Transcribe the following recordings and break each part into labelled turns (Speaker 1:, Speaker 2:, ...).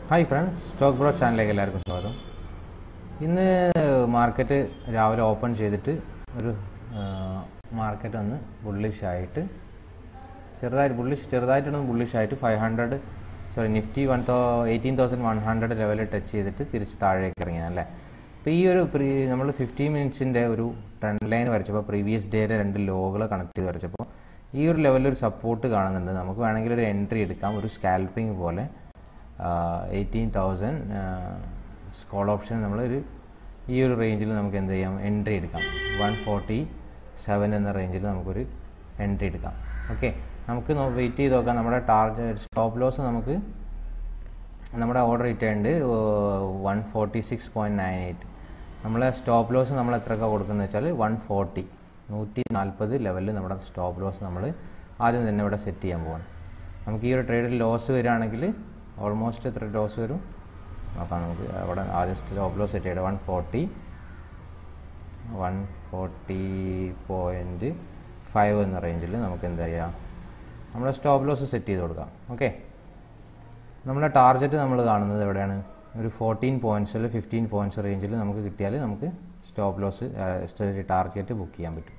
Speaker 1: Hi friends stock bro ചാനലിലേക്ക് എല്ലാവർക്കും സ്വാഗതം ഇന്ന് മാർക്കറ്റ് രാവിലെ ഓപ്പൺ ചെയ്തിട്ട് ഒരു മാർക്കറ്റ് ഒന്ന് ബുള്ളിഷ് ആയിട്ട് ചെറുതായിട്ട് ബുള്ളിഷ് ചെറുതായിട്ടൊന്ന് ബുള്ളിഷ് ആയിട്ട് five hundred sorry Nifty one thou eighteen thousand one hundred ലെവലിൽ ടച്ച് ചെയ്തിട്ട് തിരിച്ച് താഴേക്ക് ഇറങ്ങിയതല്ലേ അപ്പോൾ ഈ ഒരു പ്രീ നമ്മൾ ഫിഫ്റ്റി മിനിറ്റ്സിൻ്റെ ഒരു ട്രെൻഡ് ലൈൻ വരച്ചപ്പോൾ പ്രീവിയസ് ഡേയുടെ രണ്ട് ലോകൾ കണക്ട് ചെയ്ത് വരച്ചപ്പോൾ ഈ ഒരു ലെവലിൽ ഒരു സപ്പോർട്ട് കാണുന്നുണ്ട് നമുക്ക് വേണമെങ്കിൽ ഒരു എൻട്രി എടുക്കാം ഒരു സ്കാൽപ്പിംഗ് പോലെ എയ്റ്റീൻ തൗസൻഡ് സ്കോൾ ഓപ്ഷൻ നമ്മളൊരു ഈ ഒരു റേഞ്ചിൽ നമുക്ക് എന്ത് ചെയ്യാം എൻട്രി എടുക്കാം വൺ ഫോർട്ടി സെവൻ എന്ന റേഞ്ചിൽ നമുക്കൊരു എൻട്രി എടുക്കാം ഓക്കെ നമുക്ക് വെയിറ്റ് ചെയ്ത് നോക്കാം നമ്മുടെ ടാർഗറ്റ് സ്റ്റോപ്പ് ലോസ് നമുക്ക് നമ്മുടെ ഓർഡർ ഇട്ടുണ്ട് one forty six point nine eight നമ്മളെ സ്റ്റോപ്പ് ലോസ് നമ്മൾ എത്രയൊക്കെ കൊടുക്കുന്നത് വെച്ചാൽ വൺ ഫോർട്ടി നൂറ്റി നാൽപ്പത് ലെവലിൽ നമ്മുടെ സ്റ്റോപ്പ് ലോസ് നമ്മൾ ആദ്യം തന്നെ ഇവിടെ സെറ്റ് ചെയ്യാൻ പോകണം നമുക്ക് ഈ ഒരു ട്രേഡിൽ ലോസ് വരികയാണെങ്കിൽ ഓൾമോസ്റ്റ് എത്ര ലോസ് വരും നോക്കാം നമുക്ക് അവിടെ ആദ്യം സ്റ്റോപ്പ് ലോസ് സെറ്റ് ചെയ്യണം one forty one forty point five എന്ന റേഞ്ചിൽ നമുക്ക് എന്താ ചെയ്യാം നമ്മുടെ സ്റ്റോപ്പ് ലോസ് സെറ്റ് ചെയ്ത് കൊടുക്കാം ഓക്കെ നമ്മുടെ ടാർഗറ്റ് നമ്മൾ കാണുന്നത് എവിടെയാണ് ഒരു ഫോർട്ടീൻ പോയിൻറ്റ്സിൽ ഫിഫ്റ്റീൻ പോയിൻറ്റ്സ് റേഞ്ചിൽ നമുക്ക് കിട്ടിയാൽ നമുക്ക് സ്റ്റോപ്പ് ലോസ് ടാർഗറ്റ് ബുക്ക് ചെയ്യാൻ പറ്റും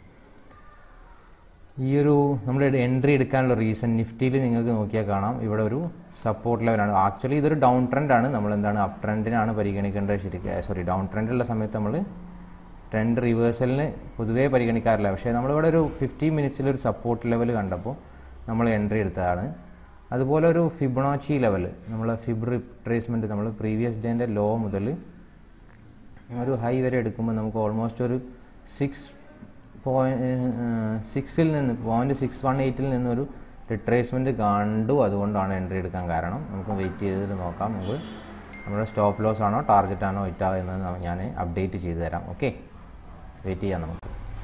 Speaker 1: ഈ ഒരു നമ്മൾ എൻട്രി എടുക്കാനുള്ള റീസൺ നിഫ്റ്റിയിൽ നിങ്ങൾക്ക് നോക്കിയാൽ കാണാം ഇവിടെ ഒരു സപ്പോർട്ട് ലെവലാണ് ആക്ച്വലി ഇതൊരു ഡൗൺ ട്രെൻഡാണ് നമ്മൾ എന്താണ് അപ് ട്രെൻഡിനാണ് പരിഗണിക്കേണ്ടത് ശരിക്കും സോറി ഡൗൺ ട്രെൻഡുള്ള സമയത്ത് നമ്മൾ ട്രെൻഡ് റിവേഴ്സലിന് പൊതുവേ പരിഗണിക്കാറില്ല പക്ഷേ നമ്മളിവിടെ ഒരു ഫിഫ്റ്റി മിനിറ്റ്സിൽ ഒരു സപ്പോർട്ട് ലെവൽ കണ്ടപ്പോൾ നമ്മൾ എൻട്രി എടുത്തതാണ് അതുപോലെ ഒരു ഫിബണോച്ചി ലെവൽ നമ്മൾ ഫിബ് റിട്രേസ്മെൻറ്റ് നമ്മൾ പ്രീവിയസ് ഡേൻ്റെ ലോ മുതൽ ഒരു ഹൈ വരെ എടുക്കുമ്പോൾ നമുക്ക് ഓൾമോസ്റ്റ് ഒരു സിക്സ് പോയിൻറ്റ് സിക്സിൽ നിന്ന് പോയിൻറ്റ് സിക്സ് വൺ എയ്റ്റിൽ നിന്നൊരു റിട്രേസ്മെൻറ്റ് കണ്ടു അതുകൊണ്ടാണ് എൻട്രി എടുക്കാൻ കാരണം നമുക്ക് വെയിറ്റ് ചെയ്തിട്ട് നോക്കാം നമുക്ക് നമ്മുടെ സ്റ്റോപ്പ് ലോസ് ആണോ ടാർഗറ്റ് ആണോ ഇറ്റാ എന്ന് ഞാൻ അപ്ഡേറ്റ് ചെയ്തു തരാം ഓക്കെ വെയിറ്റ് ചെയ്യാം നമുക്ക്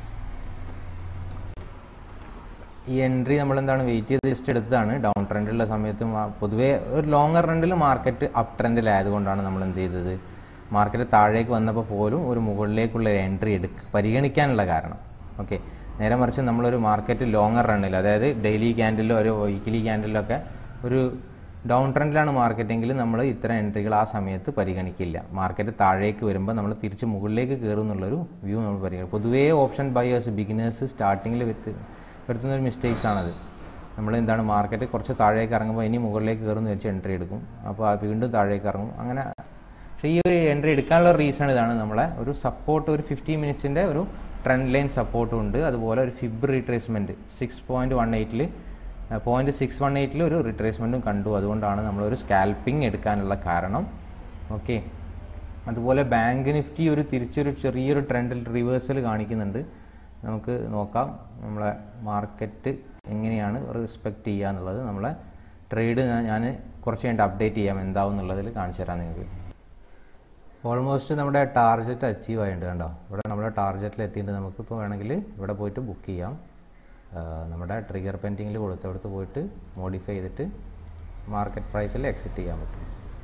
Speaker 1: ഈ എൻട്രി നമ്മൾ എന്താണ് വെയിറ്റ് ചെയ്ത് ജസ്റ്റ് എടുത്തതാണ് ഡൗൺ ട്രെൻഡിലുള്ള സമയത്ത് പൊതുവേ ഒരു ലോങ്ങർ ട്രെൻഡിൽ മാർക്കറ്റ് അപ്പ് ട്രെൻഡിലായതുകൊണ്ടാണ് നമ്മൾ എന്ത് ചെയ്തത് മാർക്കറ്റ് താഴേക്ക് വന്നപ്പോൾ പോലും ഒരു മുകളിലേക്കുള്ള എൻട്രി എടുക്ക പരിഗണിക്കാനുള്ള കാരണം ഓക്കെ നേരെ മറിച്ച് നമ്മളൊരു മാർക്കറ്റ് ലോങ്ങർ റണ്ണിൽ അതായത് ഡെയിലി ക്യാൻഡിലോ ഒരു വീക്കിലി ക്യാൻഡിലോ ഒക്കെ ഒരു ഡൗൺ ട്രെൻഡിലാണ് മാർക്കറ്റെങ്കിൽ നമ്മൾ ഇത്തരം എൻട്രികൾ ആ സമയത്ത് പരിഗണിക്കില്ല മാർക്കറ്റ് താഴേക്ക് വരുമ്പോൾ നമ്മൾ തിരിച്ച് മുകളിലേക്ക് കയറും എന്നുള്ളൊരു വ്യൂ നമ്മൾ പരിഗണിക്കും പൊതുവേ ഓപ്ഷൻ ബയേഴ്സ് ബിഗിനേഴ്സ് സ്റ്റാർട്ടിങ്ങിൽ വരുത്ത് വരുത്തുന്ന ഒരു മിസ്റ്റേക്സ് ആണത് നമ്മൾ എന്താണ് മാർക്കറ്റ് കുറച്ച് താഴേക്ക് ഇറങ്ങുമ്പോൾ ഇനി മുകളിലേക്ക് കയറുമെന്ന് വെച്ച് എൻട്രി എടുക്കും അപ്പോൾ വീണ്ടും താഴേക്ക് ഇറങ്ങും അങ്ങനെ പക്ഷേ ഈ ഒരു എൻട്രി എടുക്കാനുള്ള റീസൺ ഇതാണ് നമ്മളെ ഒരു സപ്പോർട്ട് ഒരു ഫിഫ്റ്റി മിനിറ്റ്സിൻ്റെ ഒരു ട്രെൻഡ് ലൈൻ സപ്പോർട്ടും ഉണ്ട് അതുപോലെ ഒരു fib retracement six point one എയ്റ്റിൽ പോയിൻറ്റ് സിക്സ് വൺ എയ്റ്റിൽ ഒരു റിട്രേസ്മെൻറ്റും കണ്ടു അതുകൊണ്ടാണ് നമ്മളൊരു സ്കാൽപ്പിംഗ് എടുക്കാനുള്ള കാരണം ഓക്കെ അതുപോലെ ബാങ്ക് നിഫ്റ്റി ഒരു തിരിച്ചൊരു ചെറിയൊരു ട്രെൻഡിൽ റിവേഴ്സൽ കാണിക്കുന്നുണ്ട് നമുക്ക് നോക്കാം നമ്മളെ മാർക്കറ്റ് എങ്ങനെയാണ് റെസ്പെക്റ്റ് ചെയ്യുക എന്നുള്ളത് നമ്മളെ ട്രേഡ് ഞാൻ കുറച്ച് കഴിഞ്ഞിട്ട് അപ്ഡേറ്റ് ചെയ്യാം എന്താവും എന്നുള്ളതിൽ കാണിച്ചു തരാം നിങ്ങൾക്ക് ഓൾമോസ്റ്റ് നമ്മുടെ ടാർഗറ്റ് അച്ചീവ് ആയിട്ടുണ്ട് കണ്ടോ ഇവിടെ നമ്മുടെ ടാർഗറ്റിൽ എത്തിയിട്ട് നമുക്കിപ്പോൾ വേണമെങ്കിൽ ഇവിടെ പോയിട്ട് ബുക്ക് ചെയ്യാം നമ്മുടെ ട്രിഗർ പെൻറ്റിങ്ങിൽ കൊടുത്തടുത്ത് പോയിട്ട് മോഡിഫൈ ചെയ്തിട്ട് മാർക്കറ്റ് പ്രൈസിൽ എക്സിറ്റ് ചെയ്യാൻ പറ്റും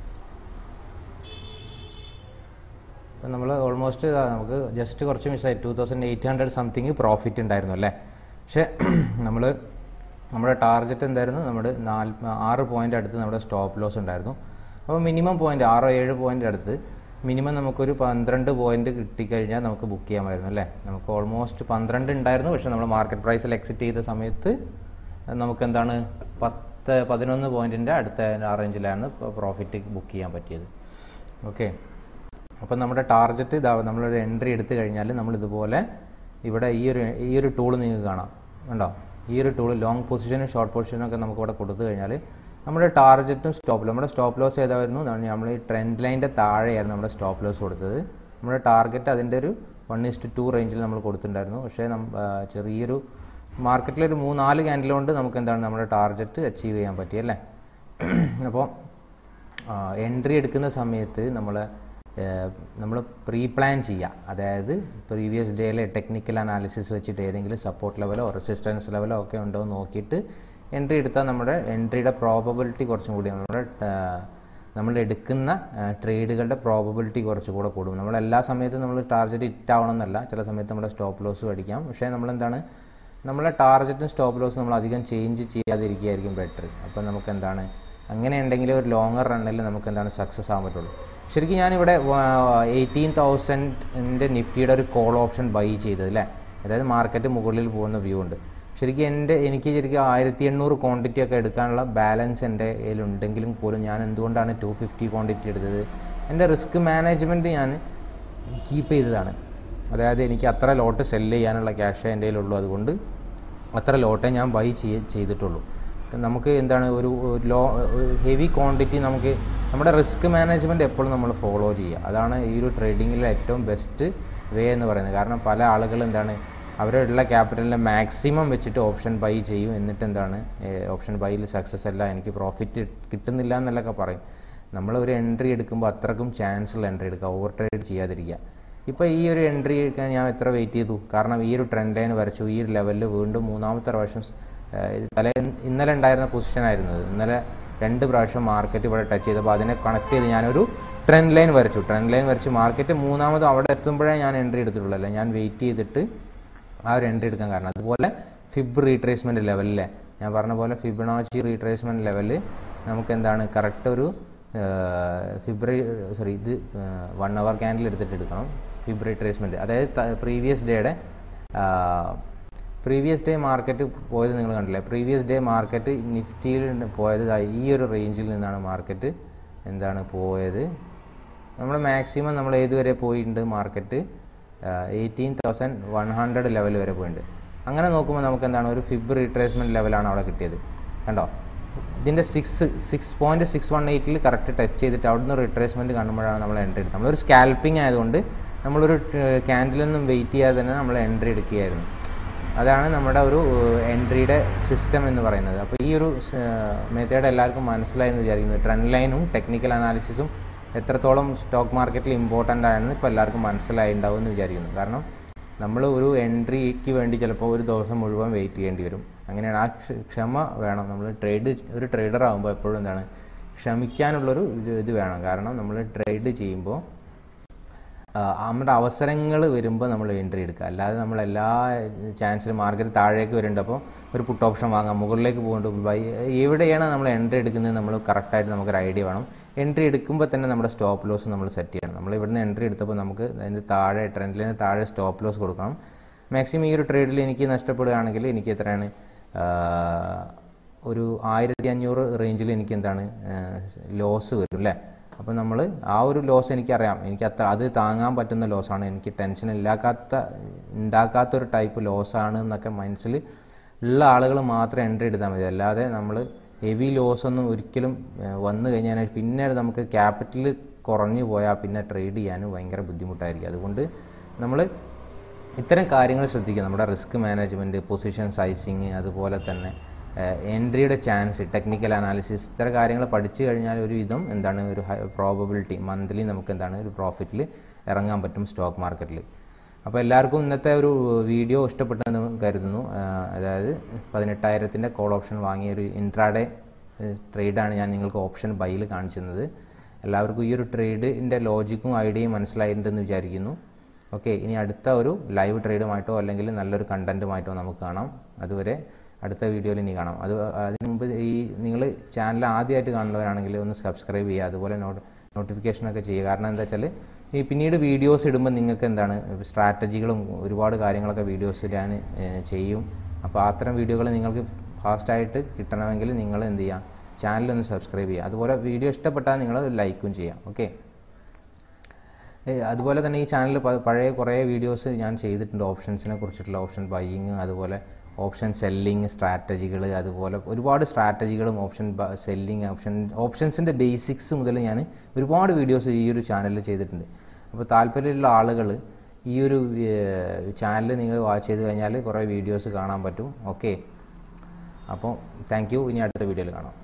Speaker 1: ഇപ്പം നമ്മൾ ഓൾമോസ്റ്റ് നമുക്ക് ജസ്റ്റ് കുറച്ച് മിസ്സായി two thousand eight hundred something profit ഉണ്ടായിരുന്നു അല്ലേ പക്ഷേ നമ്മൾ നമ്മുടെ ടാർഗറ്റ് എന്തായിരുന്നു നമ്മുടെ നാല് ആറ് പോയിൻ്റ് അടുത്ത് നമ്മുടെ സ്റ്റോപ്പ് ലോസ് ഉണ്ടായിരുന്നു അപ്പോൾ മിനിമം പോയിൻ്റ് ആറോ ഏഴ് പോയിൻ്റ് അടുത്ത് മിനിമം നമുക്കൊരു പന്ത്രണ്ട് പോയിന്റ് കിട്ടിക്കഴിഞ്ഞാൽ നമുക്ക് ബുക്ക് ചെയ്യാമായിരുന്നു അല്ലേ നമുക്ക് ഓൾമോസ്റ്റ് പന്ത്രണ്ട് ഉണ്ടായിരുന്നു പക്ഷേ നമ്മൾ മാർക്കറ്റ് പ്രൈസിൽ എക്സിറ്റ് ചെയ്ത സമയത്ത് നമുക്ക് എന്താണ് പത്ത് പതിനൊന്ന് പോയിന്റിൻ്റെ അടുത്ത ആ റേഞ്ചിലാണ് പ്രോഫിറ്റ് ബുക്ക് ചെയ്യാൻ പറ്റിയത് ഓക്കെ അപ്പം നമ്മുടെ ടാർഗറ്റ് ഇതാ നമ്മളൊരു എൻട്രി എടുത്തു കഴിഞ്ഞാൽ നമ്മൾ ഇതുപോലെ ഇവിടെ ഈ ഒരു ഈ ഒരു ടൂൾ നിങ്ങൾക്ക് കാണാം കണ്ടോ ഈ ഒരു ടൂൾ ലോങ് പൊസിഷനും ഷോർട്ട് പൊസിഷനും ഒക്കെ നമുക്ക് ഇവിടെ കൊടുത്തു കഴിഞ്ഞാൽ നമ്മുടെ ടാർഗറ്റും സ്റ്റോപ്പ് നമ്മുടെ സ്റ്റോപ്പ് ലോസ് ഏതായിരുന്നു നമ്മൾ ഈ ട്രെൻഡ് ലൈൻ്റെ താഴെയായിരുന്നു നമ്മുടെ സ്റ്റോപ്പ് ലോസ് കൊടുത്തത് നമ്മുടെ ടാർഗറ്റ് അതിൻ്റെ ഒരു വൺ ഇസ്റ്റ് ടു റേഞ്ചിൽ നമ്മൾ കൊടുത്തിട്ടുണ്ടായിരുന്നു പക്ഷേ ചെറിയൊരു മാർക്കറ്റിലൊരു മൂന്നാല് ക്യാൻഡിൽ കൊണ്ട് നമുക്ക് എന്താണ് നമ്മുടെ ടാർഗറ്റ് അച്ചീവ് ചെയ്യാൻ പറ്റിയല്ലേ അപ്പോൾ എൻട്രി എടുക്കുന്ന സമയത്ത് നമ്മൾ നമ്മൾ പ്രീ പ്ലാൻ ചെയ്യുക അതായത് പ്രീവിയസ് ഡേയിലെ ടെക്നിക്കൽ അനാലിസിസ് വെച്ചിട്ട് ഏതെങ്കിലും സപ്പോർട്ട് ലെവലോ റെസിസ്റ്റൻസ് ലെവലോ ഒക്കെ ഉണ്ടോ എന്ന് നോക്കിയിട്ട് എൻട്രി എടുത്താൽ നമ്മുടെ എൻട്രിയുടെ പ്രോബബിലിറ്റി കുറച്ചും കൂടി നമ്മുടെ നമ്മൾ എടുക്കുന്ന ട്രേഡുകളുടെ പ്രോബബിലിറ്റി കുറച്ചുകൂടെ കൂടും നമ്മൾ എല്ലാ സമയത്തും നമ്മൾ ടാർഗറ്റ് ഹിറ്റ് ആവണം എന്നല്ല ചില സമയത്ത് നമ്മുടെ സ്റ്റോപ്പ് ലോസ് അടിക്കാം പക്ഷേ നമ്മളെന്താണ് നമ്മളെ ടാർഗറ്റും സ്റ്റോപ്പ് ലോസും നമ്മൾ അധികം ചേഞ്ച് ചെയ്യാതിരിക്കുകയായിരിക്കും ബെറ്റർ അപ്പോൾ നമുക്ക് എന്താണ് അങ്ങനെ ഉണ്ടെങ്കിൽ ഒരു ലോങ്ങർ റണ്ണിൽ നമുക്ക് എന്താണ് സക്സസ് ആകാൻ പറ്റുള്ളൂ ശരിക്കും ഞാനിവിടെ എയ്റ്റീൻ തൗസൻഡിൻ്റെ നിഫ്റ്റിയുടെ ഒരു കോൾ ഓപ്ഷൻ ബൈ ചെയ്തത് അല്ലേ അതായത് മാർക്കറ്റ് മുകളിൽ പോകുന്ന വ്യൂ ഉണ്ട് ശരിക്കും എൻ്റെ എനിക്ക് ശരിക്കും ആയിരത്തി എണ്ണൂറ് ക്വാണ്ടിറ്റി ഒക്കെ എടുക്കാനുള്ള ബാലൻസ് എൻ്റെ കയ്യിലുണ്ടെങ്കിലും പോലും ഞാൻ എന്തുകൊണ്ടാണ് ടു ഫിഫ്റ്റി ക്വാണ്ടിറ്റി എടുത്തത് എൻ്റെ റിസ്ക് മാനേജ്മെൻറ്റ് ഞാൻ കീപ്പ് ചെയ്തതാണ് അതായത് എനിക്ക് അത്ര ലോട്ട് സെല്ല് ചെയ്യാനുള്ള ക്യാഷ് എൻ്റെ കയ്യിലുള്ളൂ അതുകൊണ്ട് അത്ര ലോട്ടേ ഞാൻ ബൈ ചെയ്യ ചെയ്തിട്ടുള്ളൂ നമുക്ക് എന്താണ് ഒരു ഒരു ലോ ഹെവി ക്വാണ്ടിറ്റി നമുക്ക് നമ്മുടെ റിസ്ക് മാനേജ്മെൻറ്റ് എപ്പോഴും നമ്മൾ ഫോളോ ചെയ്യുക അതാണ് ഈ ഒരു ട്രേഡിങ്ങിലെ ഏറ്റവും ബെസ്റ്റ് വേ എന്ന് പറയുന്നത് കാരണം പല ആളുകൾ എന്താണ് അവരുടെ ക്യാപിറ്റലിനെ മാക്സിമം വെച്ചിട്ട് ഓപ്ഷൻ ബൈ ചെയ്യും എന്നിട്ട് എന്താണ് ഓപ്ഷൻ ബൈയിൽ സക്സസ് അല്ല എനിക്ക് പ്രോഫിറ്റ് കിട്ടുന്നില്ല എന്നല്ലൊക്കെ പറയും നമ്മൾ ഒരു എൻട്രി എടുക്കുമ്പോൾ അത്രക്കും ചാൻസ് ഉള്ള എൻട്രി എടുക്കുക ഓവർ ട്രേഡ് ചെയ്യാതിരിക്കുക ഇപ്പോൾ ഈ ഒരു എൻട്രി എടുക്കാൻ ഞാൻ എത്ര വെയിറ്റ് ചെയ്തു കാരണം ഈ ഒരു ട്രെൻഡ് ലൈൻ വരച്ചു ഈ ഒരു ലെവലിൽ വീണ്ടും മൂന്നാമത്തെ പ്രാവശ്യം ഏഹ്, തലേ ഇന്നലെ ഉണ്ടായിരുന്ന പൊസിഷൻ ആയിരുന്നു ഇത്. ഇന്നലെ രണ്ട് പ്രാവശ്യം മാർക്കറ്റ് ഇവിടെ ടച്ച് ചെയ്തപ്പോൾ അതിനെ കണക്ട് ചെയ്ത് ഞാനൊരു ട്രെൻഡ് ലൈൻ വരച്ചു ട്രെൻഡ് ലൈൻ വരച്ച് മാർക്കറ്റ് മൂന്നാമത് അവിടെ എത്തുമ്പോഴേ ഞാൻ എൻട്രി എടുത്തിട്ടുള്ളൂ അല്ല ഞാൻ വെയിറ്റ് ചെയ്തിട്ട് ആ ഒരു എൻട്രി എടുക്കാൻ കാരണം അതുപോലെ ഫിബ് റീട്രേസ്മെൻറ്റ് ലെവലിലെ ഞാൻ പറഞ്ഞ പോലെ ഫിബിനോച്ചി റീട്രേസ്മെൻറ്റ് ലെവലിൽ നമുക്ക് എന്താണ് കറക്റ്റ് ഒരു ഫിബ്രി സോറി ഇത് വൺ അവർ ക്യാൻഡിൽ എടുത്തിട്ട് എടുക്കണം ഫിബ് റീട്രേസ്മെൻറ്റ് അതായത് പ്രീവിയസ് ഡേയുടെ പ്രീവിയസ് ഡേ മാർക്കറ്റ് പോയത് നിങ്ങൾ കണ്ടില്ലേ പ്രീവിയസ് ഡേ മാർക്കറ്റ് നിഫ്റ്റിയിൽ പോയത് ദാ ഈ ഒരു റേഞ്ചിൽ നിന്നാണ് മാർക്കറ്റ് എന്താണ് പോയത് നമ്മൾ മാക്സിമം നമ്മൾ ഏതുവരെ പോയിട്ടുണ്ട് market eighteen thousand one hundred level വരെ പോയിട്ടുണ്ട് അങ്ങനെ നോക്കുമ്പോൾ നമുക്ക് എന്താണ് ഒരു ഫിബ് റീട്രേസ്മെൻറ്റ് ലെവലാണ് അവിടെ കിട്ടിയത് കണ്ടോ ഇതിൻ്റെ six six point six one എയ്റ്റിൽ കറക്റ്റ് ടച്ച് ചെയ്തിട്ട് അവിടുന്ന് റിട്രേസ്മെൻറ്റ് കാണുമ്പോഴാണ് നമ്മൾ എൻട്രി എടുത്തത് നമ്മളൊരു സ്കാൽപ്പിംഗ് ആയതുകൊണ്ട് നമ്മളൊരു ക്യാൻഡിലൊന്നും വെയിറ്റ് ചെയ്യാതെ തന്നെ നമ്മൾ എൻട്രി എടുക്കുകയായിരുന്നു അതാണ് നമ്മുടെ ഒരു എൻട്രിയുടെ സിസ്റ്റം എന്ന് പറയുന്നത് അപ്പോൾ ഈ ഒരു മെത്തേഡ് എല്ലാവർക്കും മനസ്സിലായെന്ന് വിചാരിക്കുന്നു ട്രെൻഡ് ലൈനും ടെക്നിക്കൽ അനാലിസിസും എത്രത്തോളം സ്റ്റോക്ക് മാർക്കറ്റിൽ ഇമ്പോർട്ടൻ്റ് ആണെന്ന് ഇപ്പോൾ എല്ലാവർക്കും മനസ്സിലായിട്ടുണ്ടാവും എന്ന് വിചാരിക്കുന്നു കാരണം നമ്മൾ ഒരു എൻട്രിക്ക് വേണ്ടി ചിലപ്പോൾ ഒരു ദിവസം മുഴുവൻ വെയിറ്റ് ചെയ്യേണ്ടി വരും അങ്ങനെയാണ് ആ ക്ഷ- ക്ഷമ വേണം നമ്മൾ ട്രേഡ് ഒരു ട്രേഡർ ആകുമ്പോൾ എപ്പോഴും എന്താണ് ക്ഷമിക്കാനുള്ളൊരു ഇത് ഇത് വേണം കാരണം നമ്മൾ ട്രേഡ് ചെയ്യുമ്പോൾ ആ, നമ്മുടെ അവസരങ്ങൾ വരുമ്പോൾ നമ്മൾ എൻട്രി എടുക്കുക അല്ലാതെ നമ്മൾ എല്ലാ ചാൻസിലും മാർക്കറ്റ് താഴേക്ക് വരുന്നുണ്ട് അപ്പോൾ ഒരു പുട്ട് ഓപ്ഷൻ വാങ്ങാം മുകളിലേക്ക് പോകുന്നുണ്ട് ബൈ എവിടെയാണ് നമ്മൾ എൻട്രി എടുക്കുന്നത് നമ്മൾ കറക്റ്റായിട്ട് നമുക്കൊരു ഐഡിയ വേണം എൻട്രി എടുക്കുമ്പോൾ തന്നെ നമ്മുടെ സ്റ്റോപ്പ് ലോസ് നമ്മൾ സെറ്റ് ചെയ്യണം നമ്മൾ ഇവിടുന്ന് എൻട്രി എടുത്തപ്പോൾ നമുക്ക് അതിൻ്റെ താഴെ ട്രെൻഡിലിന് താഴെ സ്റ്റോപ്പ് ലോസ് കൊടുക്കണം മാക്സിമം ഈ ഒരു ട്രേഡിൽ എനിക്ക് നഷ്ടപ്പെടുകയാണെങ്കിൽ എനിക്ക് എത്രയാണ് ആ, ഒരു ആയിരത്തി അഞ്ഞൂറ് റേഞ്ചിൽ എനിക്ക് എന്താണ് ലോസ് വരും അല്ലേ അപ്പോൾ നമ്മൾ ആ ഒരു ലോസ് എനിക്കറിയാം എനിക്ക് അത്ര അത് താങ്ങാൻ പറ്റുന്ന ലോസാണ് എനിക്ക് ടെൻഷൻ ഇല്ലാക്കാത്ത ഉണ്ടാക്കാത്തൊരു ടൈപ്പ് ലോസാണ് എന്നൊക്കെ മനസ്സിൽ ഉള്ള ആളുകൾ മാത്രം എൻട്രി എടുത്താൽ മതി അല്ലാതെ നമ്മൾ ഹെവി ലോസ് ഒന്നും ഒരിക്കലും ഏഹ്, വന്നു കഴിഞ്ഞാൽ പിന്നെ നമുക്ക് ക്യാപിറ്റൽ കുറഞ്ഞു പോയാൽ പിന്നെ ട്രേഡ് ചെയ്യാനും ഭയങ്കര ബുദ്ധിമുട്ടായിരിക്കും അതുകൊണ്ട് നമ്മൾ ഇത്തരം കാര്യങ്ങൾ ശ്രദ്ധിക്കുക നമ്മുടെ റിസ്ക് മാനേജ്മെൻറ്റ് പൊസിഷൻ സൈസിങ് അതുപോലെ തന്നെ എൻട്രിയുടെ ചാൻസ് ടെക്നിക്കൽ അനാലിസിസ് ഇത്തരം കാര്യങ്ങൾ പഠിച്ചു കഴിഞ്ഞാൽ ഒരു വിധം എന്താണ് ഒരു പ്രോബബിലിറ്റി മന്ത്ലി നമുക്ക് എന്താണ് ഒരു പ്രോഫിറ്റിൽ ഇറങ്ങാൻ പറ്റും സ്റ്റോക്ക് മാർക്കറ്റിൽ അപ്പോൾ എല്ലാവർക്കും ഇന്നത്തെ ഒരു വീഡിയോ ഇഷ്ടപ്പെട്ടെന്ന് കരുതുന്നു ആ, അതായത് പതിനെട്ടായിരത്തിൻ്റെ കോൾ ഓപ്ഷൻ വാങ്ങിയ ഒരു ഇൻട്രാഡേ ട്രേഡാണ് ഞാൻ നിങ്ങൾക്ക് ഓപ്ഷൻ ബൈയിൽ കാണിച്ചിരുന്നത് എല്ലാവർക്കും ഈ ഒരു ട്രേഡിൻ്റെ ലോജിക്കും ഐഡിയയും മനസ്സിലായിട്ടുണ്ടെന്ന് വിചാരിക്കുന്നു ഓക്കെ ഇനി അടുത്ത ഒരു ലൈവ് ട്രേഡുമായിട്ടോ അല്ലെങ്കിൽ നല്ലൊരു കണ്ടൻറ്റുമായിട്ടോ നമുക്ക് കാണാം അതുവരെ അടുത്ത വീഡിയോയിൽ ഇനി കാണാം അത് അതിന് മുമ്പ് ഈ നിങ്ങൾ ചാനൽ ആദ്യമായിട്ട് കാണുന്നവരാണെങ്കിൽ ഒന്ന് സബ്സ്ക്രൈബ് ചെയ്യുക അതുപോലെ നോട്ട് നോട്ടിഫിക്കേഷനൊക്കെ ചെയ്യുക കാരണം എന്താ വെച്ചാൽ ഈ പിന്നീട് വീഡിയോസ് ഇടുമ്പോൾ നിങ്ങൾക്ക് എന്താണ് സ്ട്രാറ്റജികളും ഒരുപാട് കാര്യങ്ങളൊക്കെ വീഡിയോസ് ഞാൻ ഏഹ്, ചെയ്യും അപ്പോൾ അത്തരം വീഡിയോകൾ നിങ്ങൾക്ക് ഫാസ്റ്റായിട്ട് കിട്ടണമെങ്കിൽ നിങ്ങൾ എന്ത് ചെയ്യുക ചാനൽ ഒന്ന് സബ്സ്ക്രൈബ് ചെയ്യുക അതുപോലെ വീഡിയോ ഇഷ്ടപ്പെട്ടാൽ നിങ്ങൾ ലൈക്കും ചെയ്യാം ഓക്കെ ഏയ് അതുപോലെ തന്നെ ഈ ചാനലിൽ പഴയ കുറേ വീഡിയോസ് ഞാൻ ചെയ്തിട്ടുണ്ട് ഓപ്ഷൻസിനെ കുറിച്ചിട്ടുള്ള ഓപ്ഷൻ ബൈയിങ് അതുപോലെ ഓപ്ഷൻ സെല്ലിങ് സ്ട്രാറ്റജികൾ അതുപോലെ ഒരുപാട് സ്ട്രാറ്റജികളും ഓപ്ഷൻ സെല്ലിങ് ഓപ്ഷൻ ഓപ്ഷൻസിൻ്റെ ബേസിക്സ് മുതൽ ഞാൻ ഒരുപാട് വീഡിയോസ് ഈ ഒരു ചാനലിൽ ചെയ്തിട്ടുണ്ട് അപ്പോൾ താല്പര്യമുള്ള ആളുകൾ ഈ ഒരു ചാനൽ നിങ്ങൾ വാച്ച് ചെയ്ത് കഴിഞ്ഞാൽ കുറേ വീഡിയോസ് കാണാൻ പറ്റും ഓക്കെ അപ്പോൾ താങ്ക് യു ഇനി അടുത്ത വീഡിയോയിൽ കാണാം